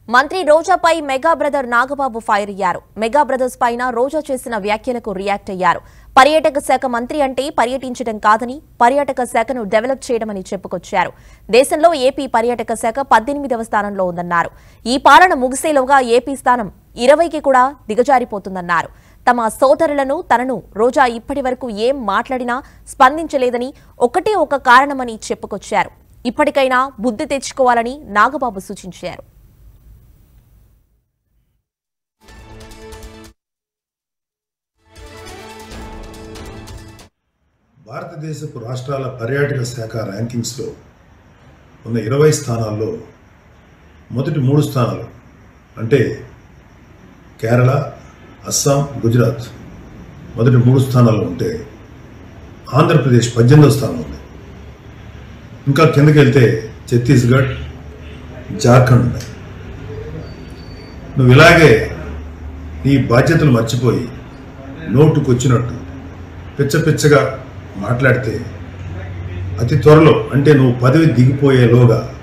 మంత్రి రోజాపై mega brother Nagababu fire అయ్యారు మెగా బ్రదర్స్ పైన రోజా చేసిన వ్యాఖ్యలకు రియాక్ట్ అయ్యారు పర్యాటక శాఖ మంత్రి అంటే పర్యటించడం కాదని పర్యాటక శాఖను డెవలప్ చేయడమని చెప్పుకొచ్చారు దేశంలో ఏపీ పర్యాటక శాఖ పద్దెనిమిదవ స్థానంలో ఉందన్నారు ఈ పాలన ముగిసేలోగా ఏపీ స్థానం ఇరవైకి కూడా దిగజారిపోతుందన్నారు తమ సోదరులను తనను రోజా ఇప్పటి వరకు ఏం మాట్లాడినా స్పందించలేదని ఒకటే ఒక కారణమని చెప్పుకొచ్చారు ఇప్పటికైనా బుద్ధి తెచ్చుకోవాలని నాగబాబు సూచించారు భారతదేశపు రాష్ట్రాల పర్యాటక శాఖ ర్యాంకింగ్స్లో ఉన్న ఇరవై స్థానాల్లో మొదటి మూడు స్థానాలు అంటే కేరళ అస్సాం గుజరాత్ మొదటి మూడు స్థానాల్లో ఉంటే ఆంధ్రప్రదేశ్ పద్దెనిమిదవ స్థానం ఉంది ఇంకా కిందకి వెళ్తే ఛత్తీస్గఢ్ జార్ఖండ్ ఉన్నాయి నువ్వు ఇలాగే నీ బాధ్యతలు మర్చిపోయి నోటుకొచ్చినట్టు పిచ్చ పిచ్చగా మాట్లాడితే అతి త్వరలో అంటే నువ్వు పదవి దిగిపోయేలోగా